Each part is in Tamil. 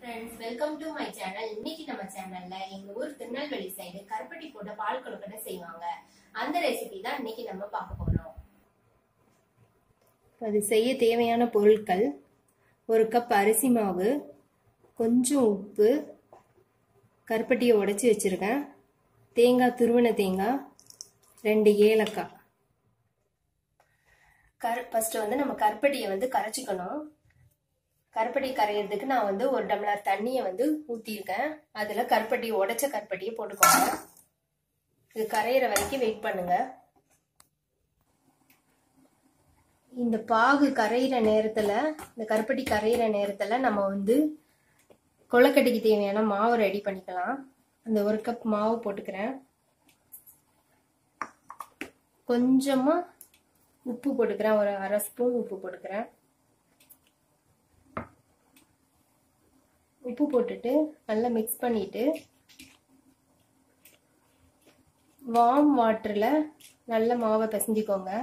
friends welcome to my channel இன்னைக்கு நம்ம சேனல்ல எங்க ஊர் திருநெல்வேலி சைடு கருப்பட்டி போட்ட பால் கொழுக்கட்டை செய்வாங்க அந்த ரெசிபி தான் இன்னைக்கு நம்ம பார்க்க போறோம் அது செய்ய தேவையான பொருட்கள் ஒரு கப் அரிசி மாவு கொஞ்சம் உப்பு கருப்பட்டியை உடைச்சி வச்சிருக்கேன் தேங்காய் துருவன தேங்காய் ரெண்டு ஏலக்காய் கரு ஃபர்ஸ்ட் வந்து நம்ம கருப்பட்டியை வந்து கரைச்சிக்கணும் கருப்பட்டி கரையிறதுக்கு நான் வந்து ஒரு டம்ளர் தண்ணியை வந்து ஊற்றிருக்கேன் அதில் கருப்பட்டி உடைச்ச கருப்பட்டியை போட்டுக்கோங்க இது கரையிற வரைக்கும் வெயிட் பண்ணுங்க இந்த பாகு கரையிற நேரத்தில் இந்த கருப்பட்டி கரையிற நேரத்தில் நம்ம வந்து கொழக்கட்டைக்கு தேவையான மாவு ரெடி பண்ணிக்கலாம் அந்த ஒரு கப் மாவு போட்டுக்கிறேன் கொஞ்சமாக உப்பு போட்டுக்கிறேன் ஒரு அரை ஸ்பூன் உப்பு போட்டுக்கிறேன் உப்பு போட்டுட்டு நல்லா மிக்ஸ் பண்ணிட்டு வார்ம் வாட்டரில் நல்ல மாவை பிசைஞ்சிக்கோங்க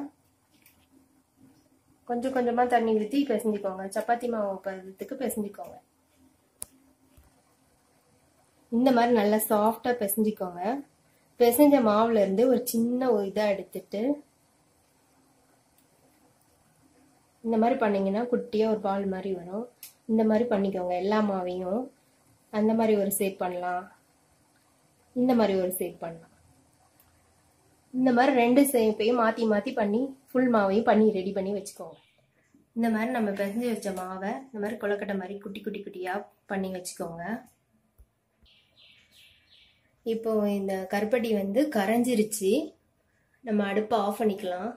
கொஞ்சம் கொஞ்சமாக தண்ணி ஊற்றி பிசைஞ்சிக்கோங்க சப்பாத்தி மாவு பதத்துக்கு பிசைஞ்சிக்கோங்க இந்த மாதிரி நல்லா சாஃப்டாக பிசைஞ்சிக்கோங்க பிசைஞ்ச மாவுல இருந்து ஒரு சின்ன ஒரு இதாக எடுத்துட்டு இந்த மாதிரி பண்ணீங்கன்னா குட்டியாக ஒரு பால் மாதிரி வரும் இந்த மாதிரி பண்ணிக்கோங்க எல்லா மாவையும் அந்த மாதிரி ஒரு சேப் பண்ணலாம் இந்த மாதிரி ஒரு சேப் பண்ணலாம் இந்த மாதிரி ரெண்டு சேப்பையும் மாற்றி மாற்றி பண்ணி ஃபுல் மாவையும் பண்ணி ரெடி பண்ணி வச்சுக்கோங்க இந்த மாதிரி நம்ம பிசைஞ்சு வச்ச மாவை இந்த மாதிரி கொலக்கட்டை மாதிரி குட்டி குட்டி குட்டியாக பண்ணி வச்சுக்கோங்க இப்போ இந்த கருப்பட்டி வந்து கரைஞ்சிருச்சு நம்ம அடுப்பை ஆஃப் பண்ணிக்கலாம்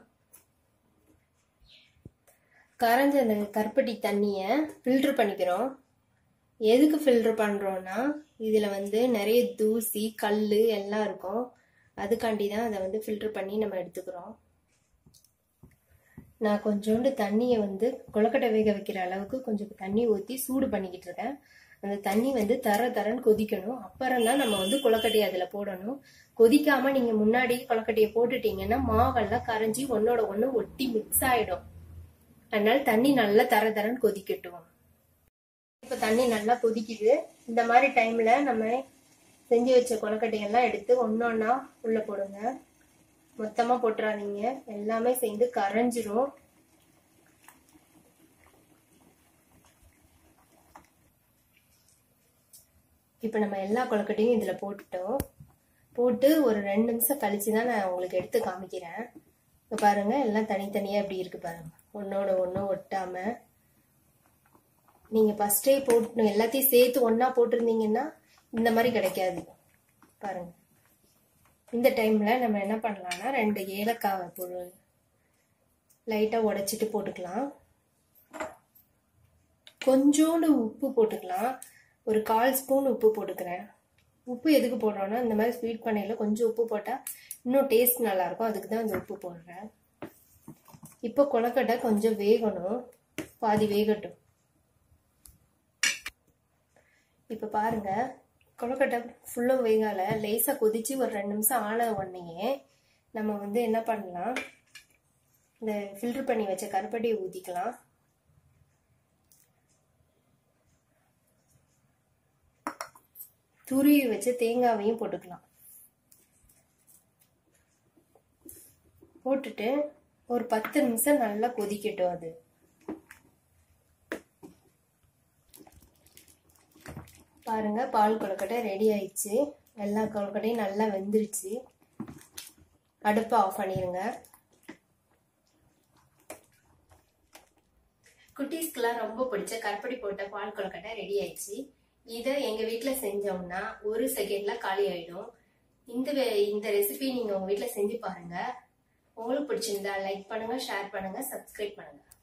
கரைஞ்ச அந்த கருப்பட்டி தண்ணியை ஃபில்ட்ரு பண்ணிக்கிறோம் எதுக்கு ஃபில்ட்ரு பண்ணுறோன்னா இதில் வந்து நிறைய தூசி கல் எல்லாம் இருக்கும் அதுக்காண்டி தான் அதை வந்து ஃபில்ட்ரு பண்ணி நம்ம எடுத்துக்கிறோம் நான் கொஞ்சோண்டு தண்ணியை வந்து கொழக்கட்டை வேக வைக்கிற அளவுக்கு கொஞ்சம் தண்ணி ஊற்றி சூடு பண்ணிக்கிட்டு இருக்கேன் அந்த தண்ணி வந்து தர தரன்னு கொதிக்கணும் அப்புறம் தான் நம்ம வந்து கொழக்கட்டையை அதில் போடணும் கொதிக்காம நீங்கள் முன்னாடி கொழக்கட்டையை போட்டுட்டீங்கன்னா மாவெல்லாம் கரைஞ்சி ஒன்னோட ஒன்று ஒட்டி மிக்ஸ் ஆகிடும் அதனால தண்ணி நல்லா தர தரன்னு கொதிக்கட்டும் இப்போ தண்ணி நல்லா கொதிக்குது இந்த மாதிரி டைம்ல நம்ம செஞ்சு வச்ச கொலக்கட்டையெல்லாம் எடுத்து ஒன்னொன்னா உள்ள போடுங்க மொத்தமா போட்டுறாதீங்க எல்லாமே சேர்ந்து கரைஞ்சிரும் இப்போ நம்ம எல்லா கொலக்கட்டையும் இதில் போட்டுட்டோம் போட்டு ஒரு ரெண்டு நிமிஷம் கழிச்சு தான் நான் உங்களுக்கு எடுத்து காமிக்கிறேன் இப்போ பாருங்க எல்லாம் தனித்தனியாக எப்படி இருக்கு பாருங்க ஒன்னோட ஒன்றும் ஒட்டாம நீங்கள் ஃபஸ்ட்டே போட்டு எல்லாத்தையும் சேர்த்து ஒன்றா போட்டிருந்தீங்கன்னா இந்த மாதிரி கிடைக்காது பாருங்க இந்த டைமில் நம்ம என்ன பண்ணலாம்னா ரெண்டு ஏலக்காவை பொருள் லைட்டாக உடைச்சிட்டு போட்டுக்கலாம் கொஞ்சோண்டு உப்பு போட்டுக்கலாம் ஒரு கால் ஸ்பூன் உப்பு போட்டுக்கிறேன் உப்பு எதுக்கு போடுறோன்னா இந்த மாதிரி ஸ்வீட் பண்ணையில் கொஞ்சம் உப்பு போட்டால் இன்னும் டேஸ்ட் நல்லாயிருக்கும் அதுக்கு தான் இந்த உப்பு போடுறேன் இப்போ கொலக்கட்டை கொஞ்சம் வேகணும் பாதி வேகட்டும் இப்போ பாருங்க கொலக்கட்டை ஃபுல்லும் வேகலை லேசாக கொதிச்சு ஒரு ரெண்டு நிமிஷம் ஆன உடனேயே நம்ம வந்து என்ன பண்ணலாம் இந்த ஃபில்டர் பண்ணி வச்ச கருப்பட்டியை ஊற்றிக்கலாம் துருவி வச்ச தேங்காவையும் போட்டுக்கலாம் போட்டுட்டு ஒரு பத்து நிமிஷம் நல்லா கொதிக்கட்டும் அது பாருங்க பால் கொழுக்கட்டை ரெடி ஆயிடுச்சு எல்லா கொழுக்கட்டையும் நல்லா வெந்துருச்சு அடுப்பை ஆஃப் பண்ணிடுங்க குட்டீஸ்க்கெல்லாம் ரொம்ப பிடிச்ச கருப்படி போட்ட பால் கொழுக்கட்டை ரெடி ஆயிடுச்சு இதை எங்க வீட்டுல செஞ்சோம்னா ஒரு செகண்ட்ல காலி ஆயிடும் இந்த இந்த ரெசிபி நீங்க உங்க வீட்டுல செஞ்சு பாருங்க உங்களுக்கு பிடிச்சிருந்தா லைக் பண்ணுங்க ஷேர் பண்ணுங்க சப்ஸ்கிரைப் பண்ணுங்க